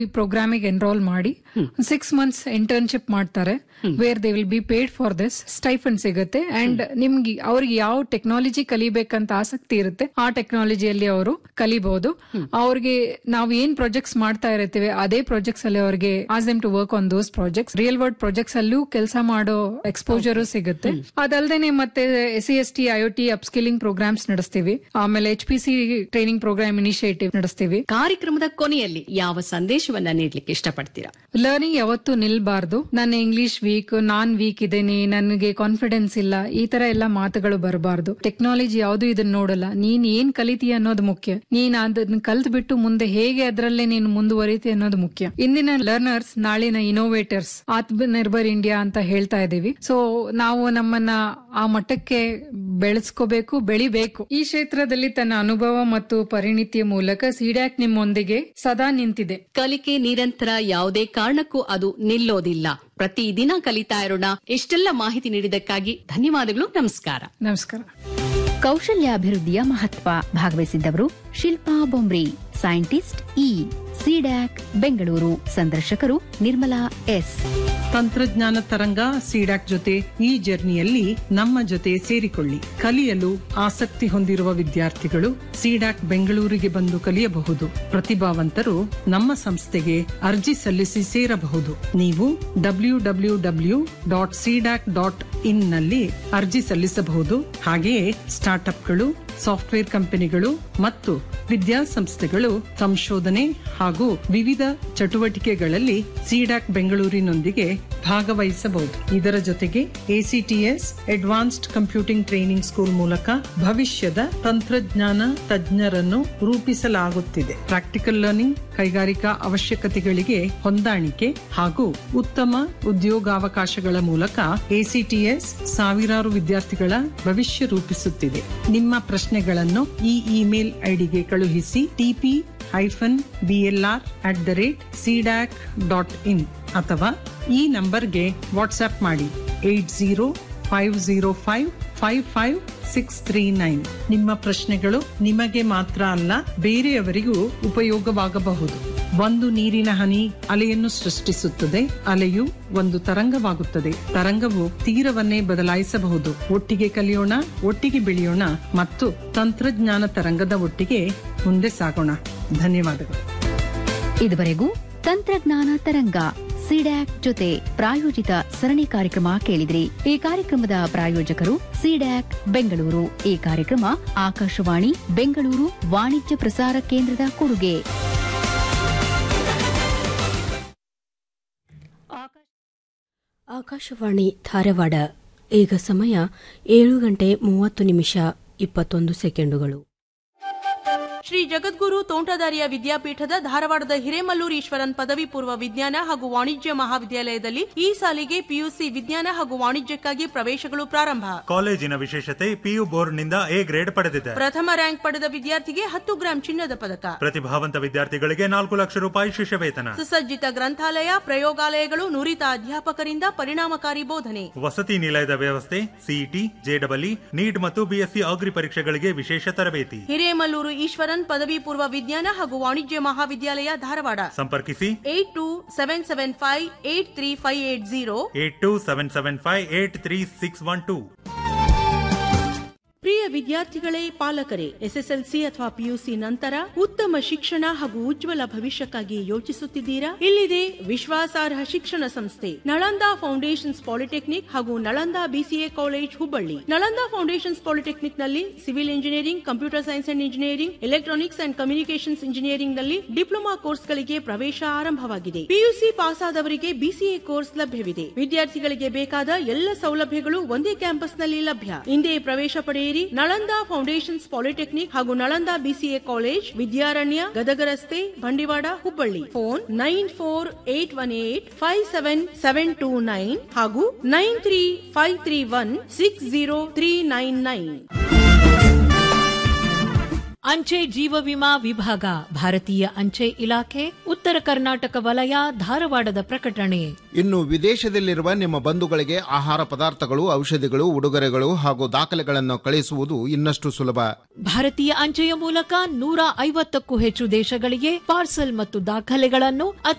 ಈ ಪ್ರೋಗ್ರಾಮಿಗೆ ಎನ್ರೋಲ್ ಮಾಡಿ ಸಿಕ್ಸ್ ಮಂತ್ಸ್ ಇಂಟರ್ನ್ಶಿಪ್ ಮಾಡ್ತಾರೆ where they will be paid for this stipend ಸಿಗುತ್ತೆ ಅಂಡ್ ನಿಮ್ಗೆ ಅವ್ರಿಗೆ ಯಾವ ಟೆಕ್ನಾಲಜಿ ಕಲಿಬೇಕಂತ ಆಸಕ್ತಿ ಇರುತ್ತೆ ಆ ಟೆಕ್ನಾಲಜಿಯಲ್ಲಿ ಅವರು ಕಲಿಬಹುದು ಅವ್ರಿಗೆ ನಾವು ಏನ್ ಪ್ರಾಜೆಕ್ಟ್ಸ್ ಮಾಡ್ತಾ ಇರ್ತೀವಿ ಅದೇ ಪ್ರಾಜೆಕ್ಟ್ಸ್ ಅಲ್ಲಿ ಅವ್ರಿಗೆ as them to work on those projects real world projects ಅಲ್ಲೂ ಕೆಲಸ ಮಾಡೋ ಎಕ್ಸ್ಪೋಜರು ಸಿಗುತ್ತೆ ಅದಲ್ದೇನೆ ಮತ್ತೆ S C S T IoT upskilling programmes ನಡೆಸ್ತೀವಿ ಆಮೇಲೆ H P C training programme initiative ನಡೆಸ್ತೀವಿ ಕಾರ್ಯಕ್ರಮದ ಕೊನೆಯಲ್ಲಿ ಯಾವ ಸಂದೇಶವನ್ನ ನೀಡಲಿಕ್ಕೆ ಇಷ್ಟಪಡ್ತೀರಾ ಲರ್ನಿಂಗ್ ಯಾವತ್ತೂ ನಿಲ್ಬಾರ್ದು ನನ್ನ ಇಂಗ್ಲಿಷ್ ವೀಕ್ ನಾನ್ ವೀಕ್ ಇದ್ದೇನೆ ನನಗೆ ಕಾನ್ಫಿಡೆನ್ಸ್ ಇಲ್ಲ ಈ ತರ ಎಲ್ಲ ಮಾತುಗಳು ಬರಬಾರ್ದು ಟೆಕ್ನಾಲಜಿ ಯಾವ್ದು ಇದನ್ನ ನೋಡಲ್ಲ ನೀನ್ ಏನ್ ಕಲಿತೀಯ ಅನ್ನೋದು ಮುಖ್ಯ ನೀನ್ ಅದನ್ನ ಕಲ್ತ್ ಬಿಟ್ಟು ಮುಂದೆ ಹೇಗೆ ಅದರಲ್ಲೇ ನೀನು ಮುಂದುವರಿತಿ ಅನ್ನೋದು ಮುಖ್ಯ ಇಂದಿನ ಲರ್ನರ್ಸ್ ನಾಳಿನ ಇನೋವೇಟರ್ಸ್ ಆತ್ಮನಿರ್ಭರ್ ಇಂಡಿಯಾ ಅಂತ ಹೇಳ್ತಾ ಇದೀವಿ ಸೊ ನಾವು ನಮ್ಮನ್ನ ಆ ಮಟ್ಟಕ್ಕೆ ಬೆಳೆಸ್ಕೋಬೇಕು ಬೆಳಿಬೇಕು ಈ ಕ್ಷೇತ್ರದಲ್ಲಿ ತನ್ನ ಅನುಭವ ಮತ್ತು ಪರಿಣಿತಿಯ ಮೂಲಕ ಸಿಡ್ಯಾಕ್ ನಿಮ್ಮೊಂದಿಗೆ ಸದಾ ನಿಂತಿದೆ ಕಲಿಕೆ ನಿರಂತರ ಯಾವುದೇ ಕಾರಣಕ್ಕೂ ಅದು ನಿಲ್ಲೋದಿಲ್ಲ ಪ್ರತಿದಿನ ಕಲಿತಾ ಇರೋಣ ಎಷ್ಟೆಲ್ಲ ಮಾಹಿತಿ ನೀಡಿದ್ದಕ್ಕಾಗಿ ಧನ್ಯವಾದಗಳು ನಮಸ್ಕಾರ ನಮಸ್ಕಾರ ಕೌಶಲ್ಯಾಭಿವೃದ್ಧಿಯ ಮಹತ್ವ ಭಾಗವಹಿಸಿದ್ದವರು ಶಿಲ್ಪಾ ಬೊಂಬ್ರಿ ಸೈಂಟಿಸ್ಟ್ ಇ ಸಿಡ್ಯಾಕ್ ಬೆಂಗಳೂರು ಸಂದರ್ಶಕರು ನಿರ್ಮಲಾ ಎಸ್ ತಂತ್ರಜ್ಞಾನ ತರಂಗ ಸಿಡಾಕ್ ಜೊತೆ ಈ ಜರ್ನಿಯಲ್ಲಿ ನಮ್ಮ ಜೊತೆ ಸೇರಿಕೊಳ್ಳಿ ಕಲಿಯಲು ಆಸಕ್ತಿ ಹೊಂದಿರುವ ವಿದ್ಯಾರ್ಥಿಗಳು ಸಿಡಾಕ್ ಬೆಂಗಳೂರಿಗೆ ಬಂದು ಕಲಿಯಬಹುದು ಪ್ರತಿಭಾವಂತರು ನಮ್ಮ ಸಂಸ್ಥೆಗೆ ಅರ್ಜಿ ಸಲ್ಲಿಸಿ ಸೇರಬಹುದು ನೀವು W W W dot CDAC dot in ನಲ್ಲಿ ಅರ್ಜಿ ಸಲ್ಲಿಸಬಹುದು ಹಾಗೆಯೇ ಸ್ಟಾರ್ಟ್ಅಪ್ಗಳು ಸಾಫ್ಟ್ವೇರ್ ಕಂಪನಿಗಳು ಮತ್ತು ವಿದ್ಯಾಸಂಸ್ಥೆಗಳು ಸಂಶೋಧನೆ ಹಾಗೂ ವಿವಿಧ ಚಟುವಟಿಕೆಗಳಲ್ಲಿ ಸಿಡಾಕ್ ಬೆಂಗಳೂರಿನೊಂದಿಗೆ ಭಾಗವಹಿಸಬಹುದು ಇದರ ಜೊತೆಗೆ A C T S advanced computing training school ಮೂಲಕ ಭವಿಷ್ಯದ ತಂತ್ರಜ್ಞಾನ ತಜ್ಞರನ್ನು ರೂಪಿಸಲಾಗುತ್ತಿದೆ ಪ್ರಾಕ್ಟಿಕಲ್ ಲರ್ನಿಂಗ್ ಕೈಗಾರಿಕಾ ಅವಶ್ಯಕತೆಗಳಿಗೆ ಹೊಂದಾಣಿಕೆ ಹಾಗೂ ಉತ್ತಮ ಉದ್ಯೋಗಾವಕಾಶಗಳ ಮೂಲಕ ಎಸಿಟಿಎಸ್ ಸಾವಿರಾರು ವಿದ್ಯಾರ್ಥಿಗಳ ಭವಿಷ್ಯ ರೂಪಿಸುತ್ತಿದೆ ನಿಮ್ಮ ಪ್ರಶ್ನೆಗಳನ್ನು ಈ ಇಮೇಲ್ ಐಡಿಗೆ ಕಳುಹಿಸಿ T P hyphen B L R at the rate CDAC dot in ಅಥವಾ ಈ ನಂಬರ್ಗೆ ವಾಟ್ಸ್ಆಪ್ ಮಾಡಿ eight zero five zero five five five six three nine ನಿಮ್ಮ ಪ್ರಶ್ನೆಗಳು ನಿಮಗೆ ಮಾತ್ರ ಅಲ್ಲ ಬೇರೆಯವರಿಗೂ ಉಪಯೋಗವಾಗಬಹುದು ಒಂದು ನೀರಿನ ಹನಿ ಅಲೆಯನ್ನು ಸೃಷ್ಟಿಸುತ್ತದೆ ಅಲೆಯು ಒಂದು ತರಂಗವಾಗುತ್ತದೆ ತರಂಗವು ತೀರವನ್ನೇ ಬದಲಾಯಿಸಬಹುದು ಒಟ್ಟಿಗೆ ಕಲಿಯೋಣ ಒಟ್ಟಿಗೆ ಬೆಳೆಯೋಣ ಮತ್ತು ತಂತ್ರಜ್ಞಾನ ತರಂಗದ ಒಟ್ಟಿಗೆ ಮುಂದೆ ಸಾಗೋಣ ಧನ್ಯವಾದಗಳು ಇದುವರೆಗೂ ತಂತ್ರಜ್ಞಾನ ತರಂಗ ಸಿಡ್ಯಾಕ್ ಜೊತೆ ಪ್ರಾಯೋಜಿತ ಸರಣಿ ಕಾರ್ಯಕ್ರಮ ಕೇಳಿದ್ರಿ ಈ ಕಾರ್ಯಕ್ರಮದ ಪ್ರಾಯೋಜಕರು ಸಿಡ್ಯಾಕ್ ಬೆಂಗಳೂರು ಈ ಕಾರ್ಯಕ್ರಮ ಆಕಾಶವಾಣಿ ಬೆಂಗಳೂರು ವಾಣಿಜ್ಯ ಪ್ರಸಾರ ಕೇಂದ್ರದ ಕೊಡುಗೆ ಆಕಾಶವಾಣಿ ಧಾರವಾಡ ಈಗ ಸಮಯ ಏಳು ಗಂಟೆ ಮೂವತ್ತು ನಿಮಿಷ ಇಪ್ಪತ್ತೊಂದು ಸೆಕೆಂಡುಗಳು ಶ್ರೀ ಜಗದ್ಗುರು ತೋಂಟದಾರ್ಯ ವಿದ್ಯಾಪೀಠದ ಧಾರವಾಡದ ಹಿರೇಮಲ್ಲೂರು ಈಶ್ವರನ್ ಪದವಿ ಪೂರ್ವ ವಿಜ್ಞಾನ ಹಾಗೂ ವಾಣಿಜ್ಯ ಮಹಾವಿದ್ಯಾಲಯದಲ್ಲಿ ಈ ಸಾಲಿಗೆ ಪಿಯುಸಿ ವಿಜ್ಞಾನ ಹಾಗೂ ವಾಣಿಜ್ಯಕ್ಕಾಗಿ ಪ್ರವೇಶಗಳು ಪ್ರಾರಂಭ ಕಾಲೇಜಿನ ವಿಶೇಷತೆ ಪಿಯು ಬೋರ್ಡ್ನಿಂದ ಎ ಗ್ರೇಡ್ ಪಡೆದಿದೆ ಪ್ರಥಮ ರ್ಯಾಂಕ್ ಪಡೆದ ವಿದ್ಯಾರ್ಥಿಗೆ ಹತ್ತು ಗ್ರಾಂ ಚಿನ್ನದ ಪದಕ ಪ್ರತಿಭಾವಂತ ವಿದ್ಯಾರ್ಥಿಗಳಿಗೆ ನಾಲ್ಕು ಲಕ್ಷ ರೂಪಾಯಿ ಶಿಷ್ಯ ವೇತನ ಸುಸಜ್ಜಿತ ಗ್ರಂಥಾಲಯ ಪ್ರಯೋಗಾಲಯಗಳು ನುರಿತ ಅಧ್ಯಾಪಕರಿಂದ ಪರಿಣಾಮಕಾರಿ ಬೋಧನೆ ವಸತಿ ನಿಲಯದ ವ್ಯವಸ್ಥೆ ಸಿಇಟಿ ಜೆಡಬ್ಲ್ಇ ನೀಟ್ ಮತ್ತು ಬಿಎಸ್ಸಿ ಅಗ್ರಿ ಪರೀಕ್ಷೆಗಳಿಗೆ ವಿಶೇಷ ತರಬೇತಿ ಹಿರೇಮಲ್ಲೂರು ಈಶ್ವರನ್ ಪದವಿ ಪೂರ್ವ ವಿಜ್ಞಾನ ಹಾಗೂ ವಾಣಿಜ್ಯ ಮಹಾವಿದ್ಯಾಲಯ ಧಾರವಾಡ ಸಂಪರ್ಕಿಸಿ eight two seven seven five eight three five eight zero eight two seven seven five eight three six one two ಪ್ರಿಯ ವಿದ್ಯಾರ್ಥಿಗಳೇ ಪಾಲಕರೇ ಎಸ್ಎಸ್ಎಲ್ಸಿ ಅಥವಾ ಪಿಯುಸಿ ನಂತರ ಉತ್ತಮ ಶಿಕ್ಷಣ ಹಾಗೂ ಉಜ್ವಲ ಭವಿಷ್ಯಕ್ಕಾಗಿ ಯೋಚಿಸುತ್ತಿದ್ದೀರಾ ಇಲ್ಲಿದೆ ವಿಶ್ವಾಸಾರ್ಹ ಶಿಕ್ಷಣ ಸಂಸ್ಥೆ ನಳಂದ ಫೌಂಡೇಶನ್ಸ್ ಪಾಲಿಟೆಕ್ನಿಕ್ ಹಾಗೂ Nalanda BCA college Hubballi Nalanda foundations polytechnic ನಲ್ಲಿ civil engineering computer science and engineering electronics and communications engineering ನಲ್ಲಿ ಡಿಪ್ಲೊಮಾ ಕೋರ್ಸ್ಗಳಿಗೆ ಪ್ರವೇಶ ಆರಂಭವಾಗಿದೆ ಪಿಯುಸಿ ಪಾಸ್ ಆದವರಿಗೆ ಬಿಸಿಎ ಕೋರ್ಸ್ ಲಭ್ಯವಿದೆ ವಿದ್ಯಾರ್ಥಿಗಳಿಗೆ ಬೇಕಾದ ಎಲ್ಲ ಸೌಲಭ್ಯಗಳು ಒಂದೇ ಕ್ಯಾಂಪಸ್ನಲ್ಲಿ ಲಭ್ಯ ಇಂದೇ ಪ್ರವೇಶ ಪಡೆಯಿರಿ ನಳಂದ ಫೌಂಡೇಶನ್ಸ್ ಪಾಲಿಟೆಕ್ನಿಕ್ ಹಾಗೂ ನಳಂದ ಬಿಸಿಎ ಕಾಲೇಜ್ ವಿದ್ಯಾರಣ್ಯ ಗದಗ ರಸ್ತೆ Bandiwad Hubballi phone nine four eight one eight five seven seven two nine ಹಾಗೂ nine three five three one six zero three nine nine ಅಂಚೆ ಜೀವ ವಿಮಾ ವಿಭಾಗ ಭಾರತೀಯ ಅಂಚೆ ಇಲಾಖೆ ಉತ್ತರ ಕರ್ನಾಟಕ ವಲಯ ಧಾರವಾಡದ ಪ್ರಕಟಣೆ ಇನ್ನು ವಿದೇಶದಲ್ಲಿರುವ ನಿಮ್ಮ ಬಂಧುಗಳಿಗೆ ಆಹಾರ ಪದಾರ್ಥಗಳು ಔಷಧಿಗಳು ಉಡುಗೊರೆಗಳು ಹಾಗೂ ದಾಖಲೆಗಳನ್ನು ಕಳಿಸುವುದು ಇನ್ನಷ್ಟು ಸುಲಭ ಭಾರತೀಯ ಅಂಚೆಯ ಮೂಲಕ ನೂರ ಐವತ್ತಕ್ಕೂ ಹೆಚ್ಚು ದೇಶಗಳಿಗೆ ಪಾರ್ಸಲ್ ಮತ್ತು ದಾಖಲೆಗಳನ್ನು